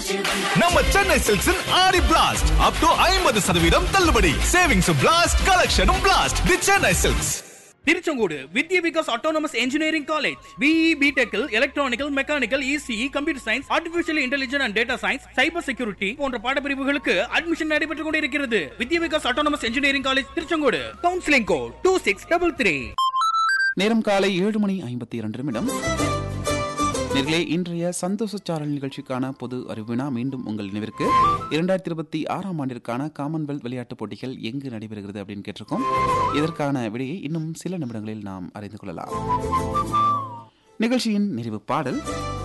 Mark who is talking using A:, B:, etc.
A: நம்ம சென்னை சில்க்ஸின் ஆடி blast up to ஐம்பது சதவீதம் தள்ளுபடி சேவிங்ஸ் பிளாஸ்ட் கலெக்ஷனும் blast the Chennai silks
B: Tiruchengode Vidya Vikas autonomous engineering college BE பிடெக்கில் electronical mechanical ECE computer science artificial intelligence and data science cyber security போன்ற பாடப்பிரிவுகளுக்கு அட்மிஷன் நடைபெற்றுக் கொண்டிருக்கிறது Vidya Vikas autonomous engineering college Tiruchengode counselling code two six double three
C: நேரம் காலை ஏழு மணி ஐம்பத்தி இரண்டு நிமிடம் நேர்களே இன்றைய சந்தோஷ சாரல் நிகழ்ச்சிக்கான பொது அறிவினா மீண்டும் உங்கள் நினைவிற்கு இரண்டாயிரத்தி இருபத்தி ஆறாம் ஆண்டிற்கான காமன்வெல்த் விளையாட்டுப் போட்டிகள் எங்கு நடைபெறுகிறது அப்படின்னு கேட்டிருக்கோம் இதற்கான விடையை இன்னும் சில நிமிடங்களில் நாம் அறிந்து கொள்ளலாம் நிகழ்ச்சியின் நிறைவு பாடல்